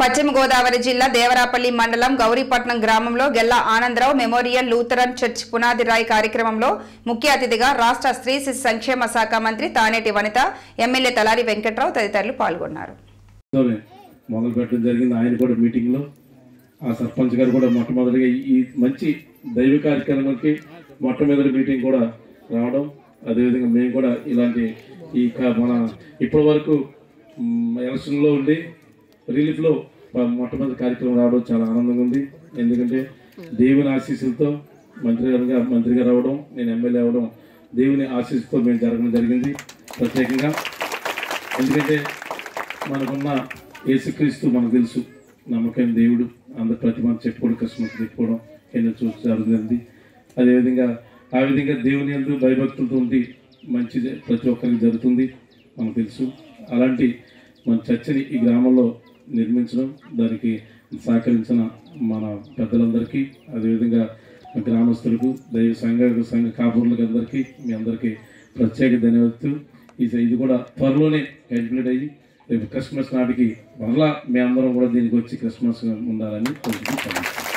పశ్చిమ గోదావరి జిల్లా దేవరాపల్లి మండలం గౌరీపట్నం గ్రామంలో Gella Anandarao memorial Lutheran church పునాది రాయి కార్యక్రమంలో ముఖ్య అతిథిగా రాష్ట్ర స్త్రీ శిశు సంక్షేమ శాఖ మంత్రి తానేటి వనిత ఎమ్మెల్యే తలారి వెంకట్రావు తదితరులు పాల్గొన్నారు తోనే మొదలు పెట్టడం జరిగింది ఆయన కూడా మీటింగ్లో ఆ సర్పంచ్ గారు కూడా మొట్టమొదటిగా ఈ మంచి దైవ కార్యక్రమానికి మొట్టమొదటి మీటింగ్ కూడా రావడం అదేవిధంగా మేము కూడా ఇలాంటి ఈ క- మన ఇప్పటి వరకు మ్, ఎలక్షన్లో ఉండి రిలీఫ్లో ప- మొట్టమొదటి కార్యక్రమం రావడం చాలా ఆనందంగా ఉంది ఎందుకంటే దేవుని ఆశీస్సులతో మంత్రి గారుగా మంత్రి గారు అవ్వడం నేను ఎమ్మెల్యే అవ్వడం దేవుని ఆశీస్సుతో మేము జరగడం జరిగింది ప్రత్యేకంగా ఎందుకంటే మనకున్న యేసుక్రీస్తు మనకు తెలుసు నమ్మకం దేవుడు అందరు ప్రతి మంది చెప్పుకోవడం క్రిస్మస్ చెప్పుకోవడం ఎన్నో చూసి జరుగుతుంది అదేవిధంగా ఆ విధంగా దేవుని ఎందు భయభక్తులతో ఉండి మంచిది ప్రతి ఒక్కరికి జరుగుతుంది మనకు తెలుసు అలాంటి మన చర్చని ఈ గ్రామంలో నిర్మించడం దానికి సహకరించిన మన పెద్దలందరికీ అదేవిధంగా గ్రామస్తులకు దైవ సంఘ సంఘ కాపురులకు అందరికీ మీ అందరికీ ప్రత్యేక ధన్యవాదాలు ఈ ఇది కూడా త్వరలోనే కంప్లీట్ అయ్యి రేపు క్రిస్మస్ నాటికి మరలా మీ అందరం కూడా దీనికి వచ్చి క్రిస్మస్ ఉండాలని కోరుకుంటున్నాను